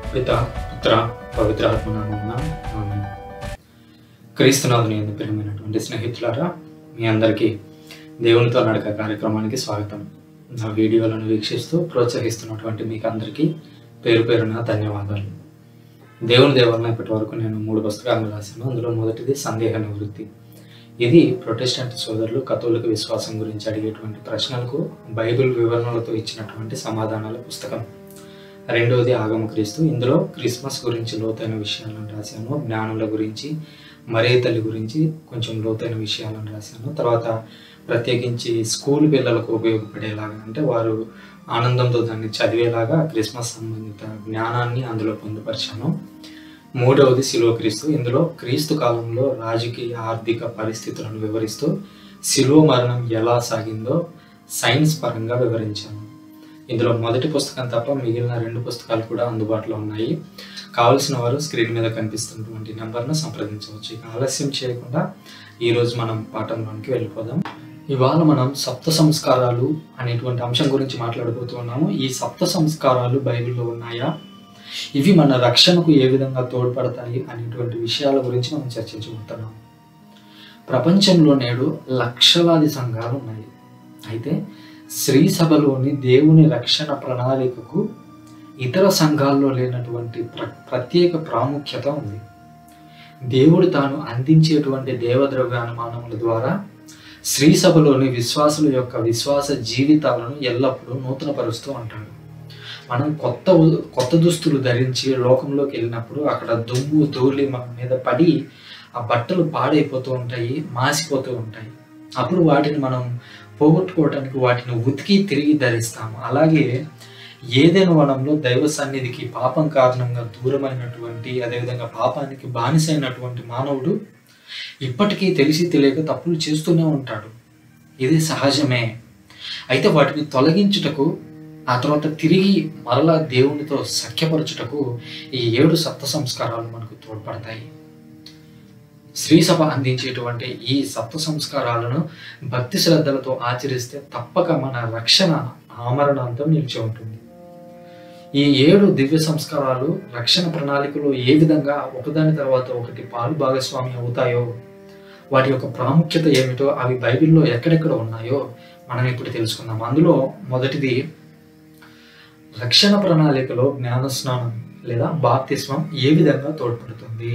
పిత పుత్ర పవిత్ర ఆత్మనామమున ఆమేన్. క్రీస్తునాథుని ఎందు ప్రియమైనటువంటి స్నేహితులారా మీ అందరికీ దేవునితో నడక కార్యక్రమానికి స్వాగతం నా వీడియోలను వీక్షిస్తూ ప్రోత్సహిస్తున్నటువంటి మీకు అందరికీ పేరు పేరున ధన్యవాదాలు దేవుని దేవరణ ఇప్పటి వరకు నేను మూడు పుస్తకాలను రాశాను అందులో మొదటిది సందేహ నివృత్తి ఇది ప్రొటెస్టెంట్ సోదరులు కథోలిక విశ్వాసం గురించి అడిగేటువంటి ప్రశ్నలకు బైబిల్ వివరణలతో ఇచ్చినటువంటి సమాధానాల పుస్తకం రెండవది ఆగమ క్రీస్తు ఇందులో క్రిస్మస్ గురించి లోతైన విషయాలను రాశాను జ్ఞానుల గురించి మరే తల్లి గురించి కొంచెం లోతైన విషయాలను రాశాను తర్వాత ప్రత్యేకించి స్కూల్ పిల్లలకు ఉపయోగపడేలాగా అంటే వారు ఆనందంతో దాన్ని చదివేలాగా క్రిస్మస్ సంబంధిత జ్ఞానాన్ని అందులో పొందుపరిచాను మూడవది శిలువ క్రీస్తు ఇందులో క్రీస్తు కాలంలో రాజకీయ ఆర్థిక పరిస్థితులను వివరిస్తూ శిలువ మరణం ఎలా సాగిందో సైన్స్ పరంగా వివరించాను ఇందులో మొదటి పుస్తకం తప్ప మిగిలిన రెండు పుస్తకాలు కూడా అందుబాటులో ఉన్నాయి కావలసిన వారు స్క్రీన్ మీద కనిపిస్తున్నటువంటి నెంబర్ను సంప్రదించవచ్చు ఇక ఆలస్యం చేయకుండా ఈరోజు మనం పాఠంలోనికి వెళ్ళిపోదాం ఇవాళ మనం సప్త సంస్కారాలు అనేటువంటి అంశం గురించి మాట్లాడబోతున్నాము ఈ సప్త సంస్కారాలు బైబిల్లో ఉన్నాయా ఇవి మన రక్షణకు ఏ విధంగా తోడ్పడతాయి అనేటువంటి విషయాల గురించి మనం చర్చించబోతున్నాం ప్రపంచంలో నేడు లక్షలాది సంఘాలు ఉన్నాయి అయితే శ్రీ సభలోని దేవుని రక్షణ ప్రణాళికకు ఇతర సంఘాల్లో లేనటువంటి ప్ర ప్రత్యేక ప్రాముఖ్యత ఉంది దేవుడు తాను అందించేటువంటి దేవద్రవ్యానుమానముల ద్వారా శ్రీ సభలోని విశ్వాసుల యొక్క విశ్వాస జీవితాలను ఎల్లప్పుడూ నూతనపరుస్తూ ఉంటాడు మనం కొత్త ఉ- కొత్త దుస్తులు ధరించి లోకంలోకి వెళ్ళినప్పుడు అక్కడ దుమ్ము ధూళి మన మీద పడి ఆ బట్టలు పాడైపోతూ ఉంటాయి మాసిపోతూ ఉంటాయి అప్పుడు వాటిని మనం పోగొట్టుకోవడానికి వాటిని ఉతికి తిరిగి ధరిస్తాము అలాగే ఏదైనా వనంలో దైవ సన్నిధికి పాపం కారణంగా దూరమైనటువంటి అదేవిధంగా పాపానికి బానిసైనటువంటి మానవుడు ఇప్పటికీ తెలిసి తెలియక తప్పులు చేస్తూనే ఉంటాడు ఇది సహజమే అయితే వాటిని తొలగించుటకు ఆ తర్వాత తిరిగి మరలా దేవునితో సఖ్యపరచుటకు ఈ ఏడు సప్త సంస్కారాలు మనకు తోడ్పడతాయి శ్రీసభ అందించేటువంటి ఈ సప్త సంస్కారాలను భక్తి శ్రద్ధలతో ఆచరిస్తే తప్పక మన రక్షణ ఆమరణాంతం నిలిచి ఉంటుంది ఈ ఏడు దివ్య సంస్కారాలు రక్షణ ప్రణాళికలో ఏ విధంగా ఒకదాని తర్వాత ఒకటి పాలు భాగస్వామి అవుతాయో వాటి యొక్క ప్రాముఖ్యత ఏమిటో అవి బైబిల్లో ఎక్కడెక్కడ ఉన్నాయో మనం ఇప్పుడు తెలుసుకుందాం అందులో మొదటిది రక్షణ ప్రణాళికలో జ్ఞానస్నానం లేదా బాప్తిస్మం ఏ విధంగా తోడ్పడుతుంది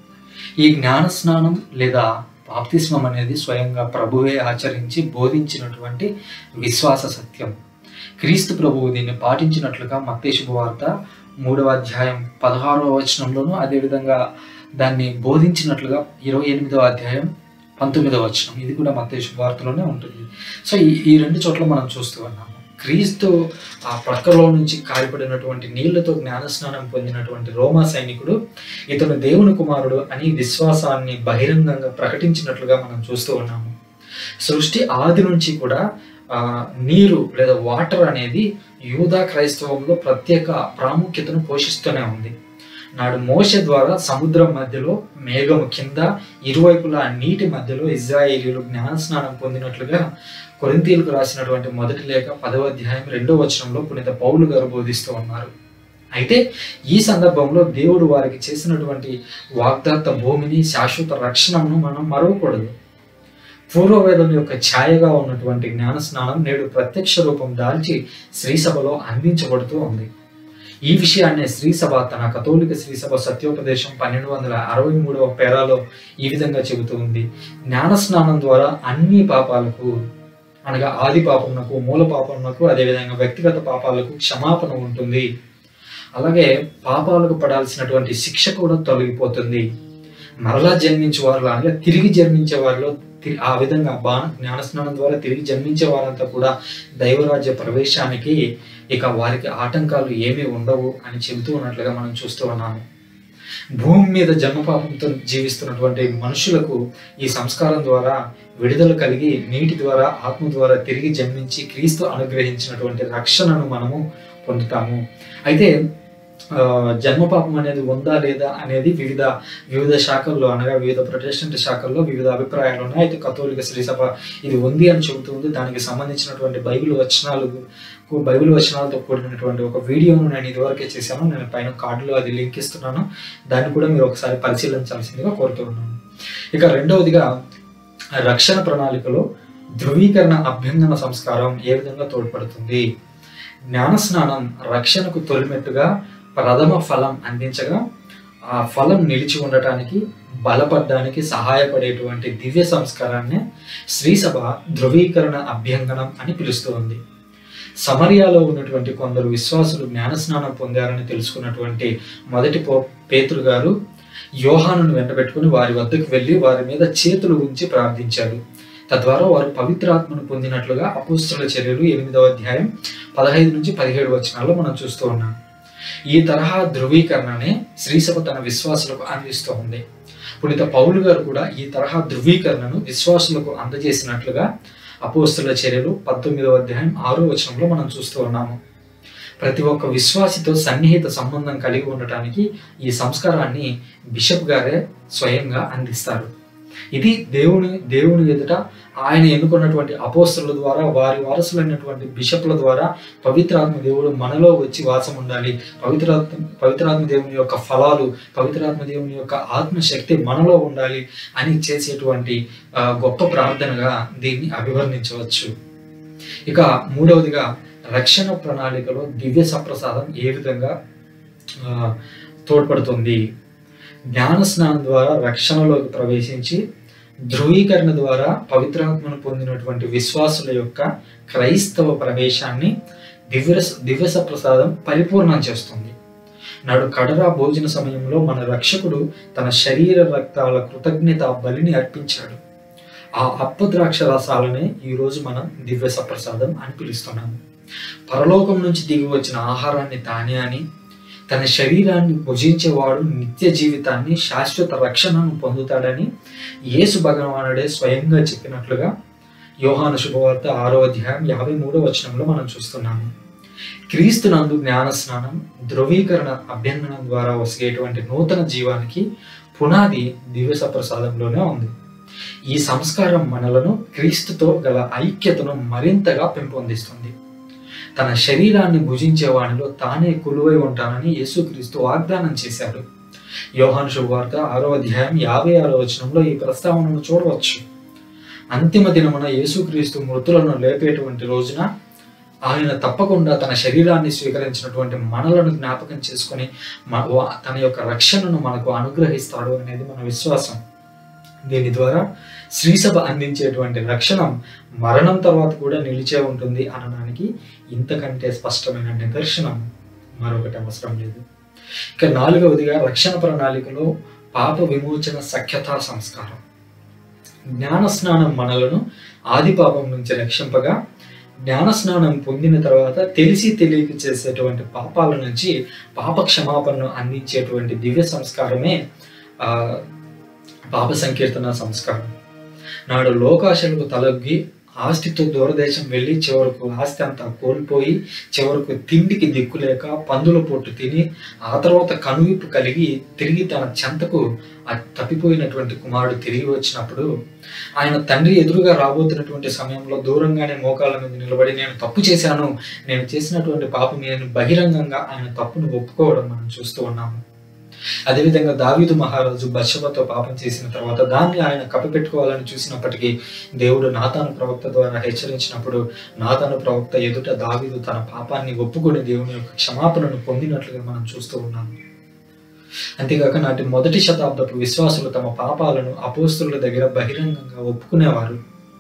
ఈ జ్ఞానస్నానం లేదా బాప్తిస్మం అనేది స్వయంగా ప్రభువే ఆచరించి బోధించినటువంటి విశ్వాస సత్యం క్రీస్తు ప్రభువు దీన్ని పాటించినట్లుగా మత్తయి శుభవార్త మూడవ అధ్యాయం పదహారవ వచనంలోను అదేవిధంగా దాన్ని బోధించినట్లుగా ఇరవై ఎనిమిదవ అధ్యాయం పంతొమ్మిదవ వచనం ఇది కూడా మత్తయి శుభవార్తలోనే ఉంటుంది సో ఈ ఈ రెండు చోట్ల మనం చూస్తూ ఉన్నాము క్రీస్తు ఆ ప్రక్కలో నుంచి కారిపడినటువంటి నీళ్లతో జ్ఞానస్నానం పొందినటువంటి రోమా సైనికుడు ఇతను దేవుని కుమారుడు అని విశ్వాసాన్ని బహిరంగంగా ప్రకటించినట్లుగా మనం చూస్తూ ఉన్నాము సృష్టి ఆది నుంచి కూడా ఆ, నీరు లేదా వాటర్ అనేది యూదా క్రైస్తవంలో ప్రత్యేక ప్రాముఖ్యతను పోషిస్తూనే ఉంది నాడు మోష ద్వారా సముద్రం మధ్యలో మేఘము కింద ఇరువైపులా నీటి మధ్యలో ఇజ్రాయేలీలు జ్ఞానస్నానం పొందినట్లుగా కొరింతీలకు రాసినటువంటి మొదటి లేఖ పదవ అధ్యాయం రెండో వచనంలో పునీత పౌలు గారు బోధిస్తూ ఉన్నారు అయితే ఈ సందర్భంలో దేవుడు వారికి చేసినటువంటి వాగ్దత్త భూమిని శాశ్వత రక్షణను మనం మరవకూడదు పూర్వవేదం యొక్క ఛాయగా ఉన్నటువంటి జ్ఞాన స్నానం నేడు ప్రత్యక్ష రూపం దాల్చి శ్రీసభలో అందించబడుతూ ఉంది ఈ విషయాన్ని శ్రీసభ తన కథోలిక శ్రీసభ సత్యోపదేశం పన్నెండు వందల అరవై మూడవ పేరాలో ఈ విధంగా చెబుతూ ఉంది జ్ఞాన స్నానం ద్వారా అన్ని పాపాలకు అనగా ఆది పాపమునకు మూల పాపమునకు అదేవిధంగా వ్యక్తిగత పాపాలకు క్షమాపణ ఉంటుంది అలాగే పాపాలకు పడాల్సినటువంటి శిక్ష కూడా తొలగిపోతుంది మరలా జన్మించే వారు అనగా తిరిగి జన్మించే వారిలో తి- ఆ విధంగా బా జ్ఞానస్నానం ద్వారా తిరిగి జన్మించే వారంతా కూడా దైవరాజ్య ప్రవేశానికి ఇక వారికి ఆటంకాలు ఏమీ ఉండవు అని చెబుతూ ఉన్నట్లుగా మనం చూస్తూ ఉన్నాము భూమి మీద జన్మపాపంతో జీవిస్తున్నటువంటి మనుషులకు ఈ సంస్కారం ద్వారా విడుదల కలిగి నీటి ద్వారా ఆత్మ ద్వారా తిరిగి జన్మించి క్రీస్తు అనుగ్రహించినటువంటి రక్షణను మనము పొందుతాము అయితే ఆ, జన్మ పాపం అనేది ఉందా లేదా అనేది వివిధ వివిధ శాఖల్లో అనగా వివిధ ప్రొటెస్టెంట్ శాఖల్లో వివిధ అభిప్రాయాలు ఉన్నాయి అయితే కథోలిక శ్రీసభ ఇది ఉంది అని చెబుతుంది దానికి సంబంధించినటువంటి బైబిల్ వచనాలు బైబిల్ వచనాలతో కూడినటువంటి ఒక వీడియోను నేను ఇదివరకే చేశాను నేను పైన కార్డులో అది లింక్ ఇస్తున్నాను దాన్ని కూడా మీరు ఒకసారి పరిశీలించాల్సిందిగా కోరుతున్నాను ఇక రెండవదిగా రక్షణ ప్రణాళికలో ధృవీకరణ అభ్యంగన సంస్కారం ఏ విధంగా తోడ్పడుతుంది జ్ఞానస్నానం రక్షణకు తొలిమెట్టుగా ప్రథమ ఫలం అందించగా ఆ ఫలం నిలిచి ఉండటానికి బలపడడానికి సహాయపడేటువంటి దివ్య సంస్కారాన్ని శ్రీసభ ధృవీకరణ అభ్యంగనం అని పిలుస్తుంది సమరియాలో ఉన్నటువంటి కొందరు విశ్వాసులు జ్ఞానస్నానం పొందారని తెలుసుకున్నటువంటి మొదటి పో పేతురు గారు యోహానును వెంటబెట్టుకుని వారి వద్దకు వెళ్ళి వారి మీద చేతులు ఉంచి ప్రార్థించారు తద్వారా వారు పవిత్రాత్మను పొందినట్లుగా అపోస్తుల చర్యలు ఎనిమిదవ అధ్యాయం పదహైదు నుంచి పదిహేడు వచనాల్లో మనం చూస్తూ ఉన్నాం ఈ తరహా ధృవీకరణనే శ్రీసభ తన విశ్వాసులకు అందిస్తూ ఉంది పునీత పౌలు గారు కూడా ఈ తరహా ధృవీకరణను విశ్వాసులకు అందజేసినట్లుగా అపోస్తుల చర్యలు పంతొమ్మిదవ అధ్యాయం ఆరో వచనంలో మనం చూస్తూ ఉన్నాము ప్రతి ఒక్క విశ్వాసితో సన్నిహిత సంబంధం కలిగి ఉండటానికి ఈ సంస్కారాన్ని బిషప్ గారే స్వయంగా అందిస్తారు ఇది దేవుని దేవుని ఎదుట ఆయన ఎన్నుకున్నటువంటి అపోస్తుల ద్వారా వారి వారసులైనటువంటి బిషప్ల ద్వారా పవిత్రాత్మ దేవుడు మనలో వచ్చి వాసం ఉండాలి పవిత్రాత్మ పవిత్రాత్మ దేవుని యొక్క ఫలాలు పవిత్రాత్మ దేవుని యొక్క ఆత్మశక్తి మనలో ఉండాలి అని చేసేటువంటి ఆ, గొప్ప ప్రార్థనగా దీన్ని అభివర్ణించవచ్చు ఇక మూడవదిగా రక్షణ ప్రణాళికలో దివ్య సప్రసాదం ఏ విధంగా ఆ, తోడ్పడుతుంది జ్ఞాన స్నానం ద్వారా రక్షణలోకి ప్రవేశించి ధృవీకరణ ద్వారా పవిత్రాత్మను పొందినటువంటి విశ్వాసుల యొక్క క్రైస్తవ ప్రవేశాన్ని దివ్య దివ్య సప్రసాదం పరిపూర్ణం చేస్తుంది నాడు కడరా భోజన సమయంలో మన రక్షకుడు తన శరీర రక్తాల కృతజ్ఞత బలిని అర్పించాడు ఆ అప్పద్రాక్ష రసాలనే ఈరోజు మనం దివ్య సప్రసాదం అని పిలుస్తున్నాము పరలోకం నుంచి దిగి వచ్చిన ఆహారాన్ని తానే అని తన శరీరాన్ని భుజించేవాడు నిత్య జీవితాన్ని శాశ్వత రక్షణను పొందుతాడని యేసు భగవానుడే స్వయంగా చెప్పినట్లుగా యోహాను శుభవార్త ఆరో అధ్యాయం యాభై మూడో వచనంలో మనం చూస్తున్నాము క్రీస్తునందు జ్ఞాన స్నానం ధృవీకరణ అభ్యంగనం ద్వారా వసిగేటువంటి నూతన జీవానికి పునాది దివ్య సప్రసాదంలోనే ఉంది ఈ సంస్కారం మనలను క్రీస్తుతో గల ఐక్యతను మరింతగా పెంపొందిస్తుంది తన శరీరాన్ని భుజించే వానిలో తానే కొలువై ఉంటానని యేసుక్రీస్తు వాగ్దానం చేశాడు యోహాను శుభవార్త ఆరో అధ్యాయం యాభై ఆరో వచనంలో ఈ ప్రస్తావనను చూడవచ్చు అంతిమ దినమున యేసుక్రీస్తు మృతులను లేపేటువంటి రోజున ఆయన తప్పకుండా తన శరీరాన్ని స్వీకరించినటువంటి మనలను జ్ఞాపకం చేసుకొని మ- వా- తన యొక్క రక్షణను మనకు అనుగ్రహిస్తాడు అనేది మన విశ్వాసం దీని ద్వారా శ్రీసభ అందించేటువంటి రక్షణ మరణం తర్వాత కూడా నిలిచే ఉంటుంది అనడానికి ఇంతకంటే స్పష్టమైన నిదర్శనం మరొకటి అవసరం లేదు ఇక నాలుగవదిగా రక్షణ ప్రణాళికలో పాప విమోచన సఖ్యతా సంస్కారం జ్ఞాన స్నానం మనలను ఆది పాపం నుంచి రక్షింపగా జ్ఞాన స్నానం పొందిన తర్వాత తెలిసి తెలియక చేసేటువంటి పాపాల నుంచి పాప క్షమాపణను అందించేటువంటి దివ్య సంస్కారమే ఆ, పాప సంకీర్తన సంస్కారం నాడు లోకాశలకు తలొగ్గి ఆస్తితో దూరదేశం వెళ్ళి చివరకు ఆస్తి అంతా కోల్పోయి చివరకు తిండికి దిక్కులేక పందుల పొట్టు తిని ఆ తర్వాత కనువిప్పు కలిగి తిరిగి తన చెంతకు ఆ తప్పిపోయినటువంటి కుమారుడు తిరిగి వచ్చినప్పుడు ఆయన తండ్రి ఎదురుగా రాబోతున్నటువంటి సమయంలో దూరంగానే మోకాళ్ళ మీద నిలబడి నేను తప్పు చేశాను నేను చేసినటువంటి పాపం నేను బహిరంగంగా ఆయన తప్పును ఒప్పుకోవడం మనం చూస్తూ ఉన్నాము అదేవిధంగా దావీదు మహారాజు బత్షబతో పాపం చేసిన తర్వాత దాన్ని ఆయన కప్పిపెట్టుకోవాలని చూసినప్పటికీ దేవుడు నాతాను ప్రవక్త ద్వారా హెచ్చరించినప్పుడు నాతాను ప్రవక్త ఎదుట దావీదు తన పాపాన్ని ఒప్పుకొని దేవుని యొక్క క్షమాపణను పొందినట్లుగా మనం చూస్తూ ఉన్నాము అంతేకాక నాటి మొదటి శతాబ్దపు విశ్వాసులు తమ పాపాలను అపోస్తుల దగ్గర బహిరంగంగా ఒప్పుకునేవారు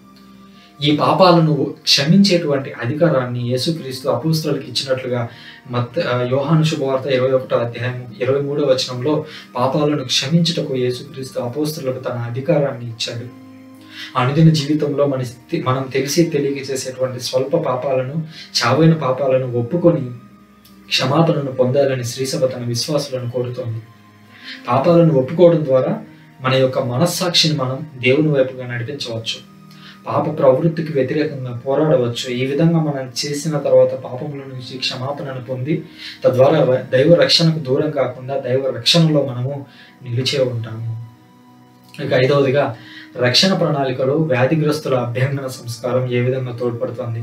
ఈ పాపాలను క్షమించేటువంటి అధికారాన్ని యేసుక్రీస్తు అపోస్తులకు ఇచ్చినట్లుగా మత్ ఆ, యోహాను శుభవార్త ఇరవై ఒకటో అధ్యాయం ఇరవై మూడో వచనంలో పాపాలను క్షమించుటకు యేసుక్రీస్తు అపోస్తులకు తన అధికారాన్ని ఇచ్చాడు అనుదిన జీవితంలో మన స్థి- మనం తెలిసి తెలియక చేసేటువంటి స్వల్ప పాపాలను చావైన పాపాలను ఒప్పుకొని క్షమాపణను పొందాలని శ్రీసభ తన విశ్వాసులను కోరుతోంది పాపాలను ఒప్పుకోవడం ద్వారా మన యొక్క మనస్సాక్షిని మనం దేవుని వైపుగా నడిపించవచ్చు పాప ప్రవృత్తికి వ్యతిరేకంగా పోరాడవచ్చు ఈ విధంగా మనం చేసిన తర్వాత పాపముల నుంచి క్షమాపణను పొంది తద్వారా ర- దైవ రక్షణకు దూరం కాకుండా దైవ రక్షణలో మనము నిలిచే ఉంటాము ఇక ఐదవదిగా రక్షణ ప్రణాళికలో వ్యాధిగ్రస్తుల అభ్యంగన సంస్కారం ఏ విధంగా తోడ్పడుతుంది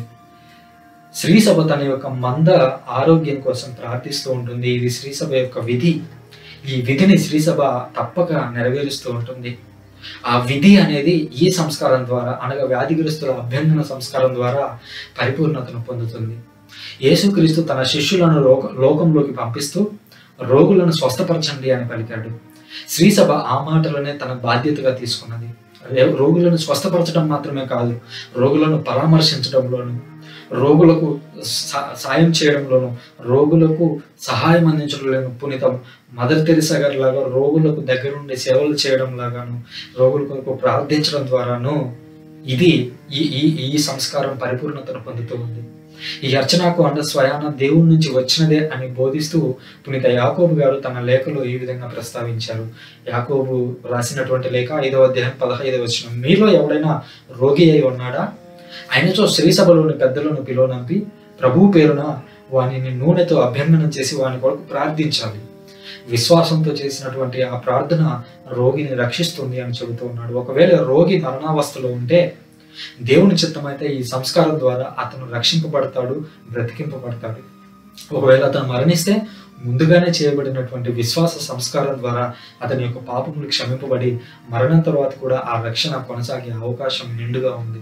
శ్రీసభ తన యొక్క మంద ఆరోగ్యం కోసం ప్రార్థిస్తూ ఉంటుంది ఇది శ్రీసభ యొక్క విధి ఈ విధిని శ్రీసభ తప్పక నెరవేరుస్తూ ఉంటుంది ఆ విధి అనేది ఈ సంస్కారం ద్వారా అనగా వ్యాధిగ్రస్తుల అభ్యంగన సంస్కారం ద్వారా పరిపూర్ణతను పొందుతుంది యేసుక్రీస్తు తన శిష్యులను లోక లోకంలోకి పంపిస్తూ రోగులను స్వస్థపరచండి అని పలికాడు శ్రీసభ ఆ మాటలనే తన బాధ్యతగా తీసుకున్నది రే- రోగులను స్వస్థపరచడం మాత్రమే కాదు రోగులను పరామర్శించడంలోను రోగులకు సా- సాయం చేయడంలోను రోగులకు సహాయం అందించడంలోను పునీతం మదర్ తెరిసా గారి లాగా రోగులకు దగ్గరుండి సేవలు చేయడం లాగాను రోగుల కొరకు ప్రార్థించడం ద్వారాను ఇది ఈ ఈ ఈ సంస్కారం పరిపూర్ణతను పొందుతూ ఉంది ఈ అర్చనకు అండ స్వయాన దేవుడి నుంచి వచ్చినదే అని బోధిస్తూ పునీత యాకోబు గారు తన లేఖలో ఈ విధంగా ప్రస్తావించారు యాకోబు రాసినటువంటి లేఖ ఐదవ అధ్యాయం పదహైదవ వచనం మీలో ఎవడైనా రోగి అయి ఉన్నాడా ఆయనతో శ్రీ సభలోని పెద్దలను పిలువనంపి ప్రభువు పేరున వానిని నూనెతో అభ్యంగనం చేసి వాని కొరకు ప్రార్థించాలి విశ్వాసంతో చేసినటువంటి ఆ ప్రార్థన రోగిని రక్షిస్తుంది అని చెబుతూ ఉన్నాడు ఒకవేళ రోగి మరణావస్థలో ఉంటే దేవుని చిత్తమైతే ఈ సంస్కారం ద్వారా అతను రక్షింపబడతాడు బ్రతికింపబడతాడు ఒకవేళ అతను మరణిస్తే ముందుగానే చేయబడినటువంటి విశ్వాస సంస్కారం ద్వారా అతని యొక్క పాపములు క్షమింపబడి మరణం తర్వాత కూడా ఆ రక్షణ కొనసాగే అవకాశం నిండుగా ఉంది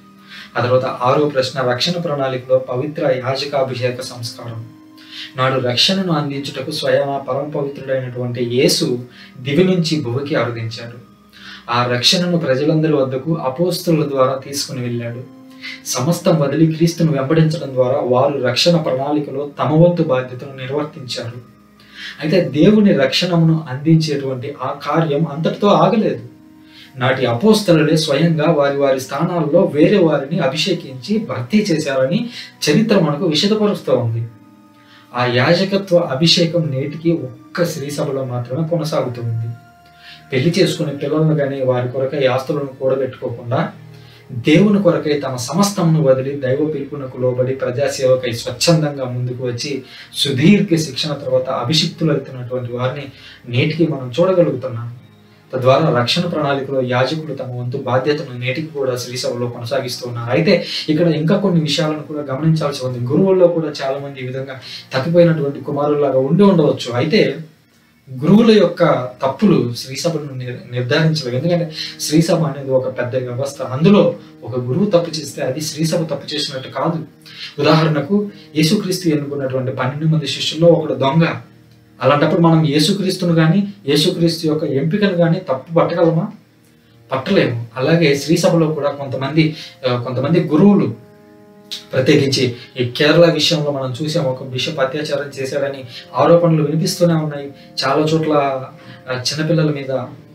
ఆ తర్వాత ఆరో ప్రశ్న రక్షణ ప్రణాళికలో పవిత్ర యాజకాభిషేక సంస్కారం నాడు రక్షణను అందించుటకు స్వయం పరమ పవిత్రుడైనటువంటి యేసు దివి నుంచి భువికి అరుదించాడు ఆ రక్షణను ప్రజలందరి వద్దకు అపోస్తుల ద్వారా తీసుకుని వెళ్ళాడు సమస్తం వదిలి క్రీస్తును వెంబడించడం ద్వారా వారు రక్షణ ప్రణాళికలో తమ వంతు బాధ్యతను నిర్వర్తించారు అయితే దేవుని రక్షణను అందించేటువంటి ఆ కార్యం అంతటితో ఆగలేదు నాటి అపోస్తలులే స్వయంగా వారి వారి స్థానాల్లో వేరే వారిని అభిషేకించి భర్తీ చేశారని చరిత్ర మనకు విషదపరుస్తూ ఉంది ఆ యాజకత్వ అభిషేకం నేటికి ఒక్క శ్రీ సభలో మాత్రమే కొనసాగుతూ ఉంది పెళ్లి చేసుకునే పిల్లలను కానీ వారి కొరకై ఆస్తులను కూడబెట్టుకోకుండా దేవుని కొరకై తమ సమస్తమును వదిలి దైవ పిలుపునకు లోబడి ప్రజాసేవకై స్వచ్ఛందంగా ముందుకు వచ్చి సుదీర్ఘ శిక్షణ తర్వాత అభిషిక్తులవుతున్నటువంటి వారిని నేటికి మనం చూడగలుగుతున్నాం తద్వారా రక్షణ ప్రణాళికలో యాజకులు తమ వంతు బాధ్యతను నేటికి కూడా శ్రీసభలో కొనసాగిస్తూ ఉన్నారు అయితే ఇక్కడ ఇంకా కొన్ని విషయాలను కూడా గమనించాల్సి ఉంది గురువుల్లో కూడా చాలా మంది ఈ విధంగా తప్పిపోయినటువంటి కుమారులాగా ఉండి ఉండవచ్చు అయితే గురువుల యొక్క తప్పులు శ్రీసభను నిర్- నిర్ధారించలేవు ఎందుకంటే శ్రీసభ అనేది ఒక పెద్ద వ్యవస్థ అందులో ఒక గురువు తప్పు చేస్తే అది శ్రీసభ తప్పు చేసినట్టు కాదు ఉదాహరణకు యేసుక్రీస్తు ఎన్నుకున్నటువంటి పన్నెండు మంది శిష్యుల్లో ఒకడు దొంగ అలాంటప్పుడు మనం యేసుక్రీస్తును కానీ యేసుక్రీస్తు యొక్క ఎంపికను కానీ తప్పు పట్టగలమా పట్టలేము అలాగే శ్రీసభలో కూడా కొంతమంది ఆ, కొంతమంది గురువులు ప్రత్యేకించి ఈ కేరళ విషయంలో మనం చూసాం ఒక బిషప్ అత్యాచారం చేశాడని ఆరోపణలు వినిపిస్తూనే ఉన్నాయి చాలా చోట్ల ఆ, చిన్నపిల్లల మీద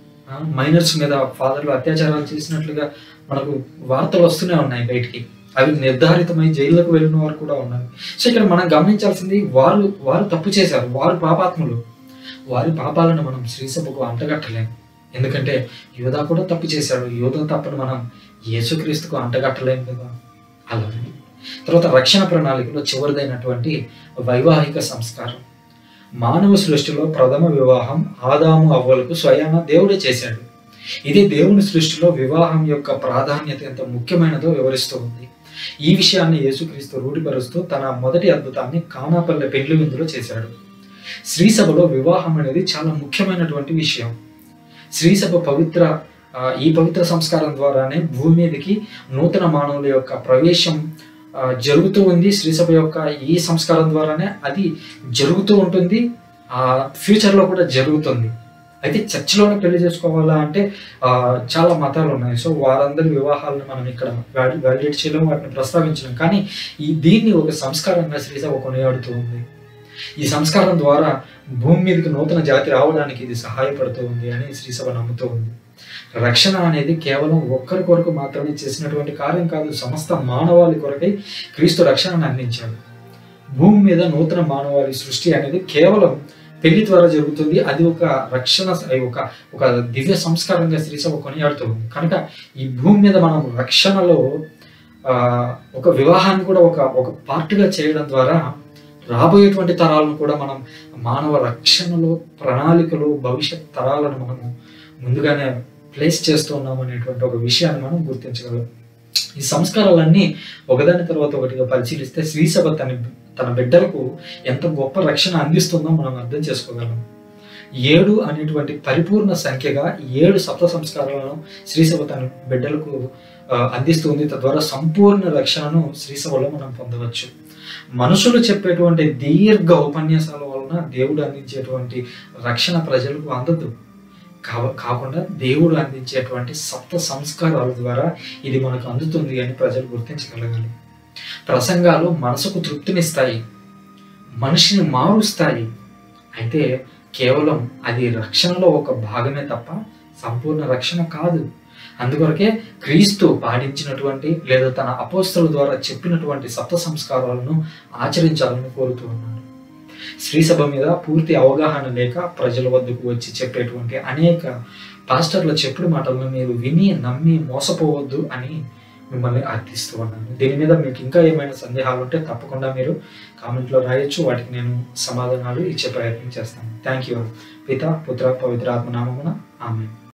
మైనర్స్ మీద ఫాదర్లు అత్యాచారాలు చేసినట్లుగా మనకు వార్తలు వస్తూనే ఉన్నాయి బయటికి అవి నిర్ధారితమై జైల్లోకి వెళ్ళిన వారు కూడా ఉన్నారు సో ఇక్కడ మనం గమనించాల్సింది వారు వారు తప్పు చేశారు వారు పాపాత్ములు వారి పాపాలను మనం శ్రీసభకు అంటగట్టలేం ఎందుకంటే యోధా కూడా తప్పు చేశాడు యోధా తప్పని మనం యేసుక్రీస్తుకు అంటగట్టలేం కదా అలాగే తర్వాత రక్షణ ప్రణాళికలో చివరిదైనటువంటి వైవాహిక సంస్కారం మానవ సృష్టిలో ప్రథమ వివాహం ఆదాము అవ్వలకు స్వయాన దేవుడే చేశాడు ఇది దేవుని సృష్టిలో వివాహం యొక్క ప్రాధాన్యత ఎంత ముఖ్యమైనదో వివరిస్తూ ఉంది ఈ విషయాన్ని యేసుక్రీస్తు రూఢిపరుస్తూ తన మొదటి అద్భుతాన్ని కానాపల్లె పెండ్లి విందులో చేశాడు శ్రీసభలో వివాహం అనేది చాలా ముఖ్యమైనటువంటి విషయం శ్రీసభ పవిత్ర ఆ, ఈ పవిత్ర సంస్కారం ద్వారానే భూమి మీదకి నూతన మానవుల యొక్క ప్రవేశం ఆ, జరుగుతూ ఉంది శ్రీసభ యొక్క ఈ సంస్కారం ద్వారానే అది జరుగుతూ ఉంటుంది ఆ ఫ్యూచర్ లో కూడా జరుగుతుంది అయితే చర్చిలోనే పెళ్లి చేసుకోవాలా అంటే ఆ, చాలా మతాలు ఉన్నాయి సో వారందరి వివాహాలను మనం ఇక్కడ వాలిడేట్ చేయలేము వాటిని ప్రస్తావించలేం కానీ ఈ దీన్ని ఒక సంస్కారంగా శ్రీసభ కొనియాడుతూ ఉంది ఈ సంస్కారం ద్వారా భూమి మీదకి నూతన జాతి రావడానికి ఇది సహాయపడుతూ ఉంది అని శ్రీసభ నమ్ముతూ ఉంది రక్షణ అనేది కేవలం ఒక్కరి కొరకు మాత్రమే చేసినటువంటి కార్యం కాదు సమస్త మానవాళి కొరకై క్రీస్తు రక్షణను అందించాడు భూమి మీద నూతన మానవాళి సృష్టి అనేది కేవలం పెళ్లి ద్వారా జరుగుతుంది అది ఒక రక్షణ ఒక ఒక దివ్య సంస్కారంగా స్త్రీ సభ కొనియాడుతుంది కనుక ఈ భూమి మీద మనం రక్షణలో ఆ, ఒక వివాహాన్ని కూడా ఒక ఒక పార్ట్గా చేయడం ద్వారా రాబోయేటువంటి తరాలను కూడా మనం మానవ రక్షణలో ప్రణాళికలు భవిష్యత్ తరాలను మనము ముందుగానే ప్లేస్ చేస్తూ ఉన్నాం అనేటువంటి ఒక విషయాన్ని మనం గుర్తించగలం ఈ సంస్కారాలన్నీ ఒకదాని తర్వాత ఒకటిగా పరిశీలిస్తే శ్రీ సభ తన తన బిడ్డలకు ఎంత గొప్ప రక్షణ అందిస్తుందో మనం అర్థం చేసుకోగలం ఏడు అనేటువంటి పరిపూర్ణ సంఖ్యగా ఏడు సప్త సంస్కారాలను శ్రీసభ తన బిడ్డలకు ఆ, అందిస్తుంది తద్వారా సంపూర్ణ రక్షణను శ్రీసభలో మనం పొందవచ్చు మనుషులు చెప్పేటువంటి దీర్ఘ ఉపన్యాసాల వలన దేవుడు అందించేటువంటి రక్షణ ప్రజలకు అందదు కా- కాకుండా దేవుడు అందించేటువంటి సప్త సంస్కారాల ద్వారా ఇది మనకు అందుతుంది అని ప్రజలు గుర్తించగలగాలి ప్రసంగాలు మనసుకు తృప్తినిస్తాయి మనిషిని మారుస్తాయి అయితే కేవలం అది రక్షణలో ఒక భాగమే తప్ప సంపూర్ణ రక్షణ కాదు అందుకొరకే క్రీస్తు పాటించినటువంటి లేదా తన అపోస్తల ద్వారా చెప్పినటువంటి సప్త సంస్కారాలను ఆచరించాలని కోరుతూ ఉన్నాడు స్త్రీ సభ మీద పూర్తి అవగాహన లేక ప్రజల వద్దకు వచ్చి చెప్పేటువంటి అనేక పాస్టర్ల చెప్పుడు మాటలను మీరు విని నమ్మి మోసపోవద్దు అని మిమ్మల్ని అర్థిస్తూ ఉన్నాను దీని మీద మీకు ఇంకా ఏమైనా సందేహాలు ఉంటే తప్పకుండా మీరు కామెంట్లో రాయొచ్చు వాటికి నేను సమాధానాలు ఇచ్చే ప్రయత్నం చేస్తాను థ్యాంక్ యూ పిత పుత్ర పవిత్ర ఆత్మ నామమున ఆమె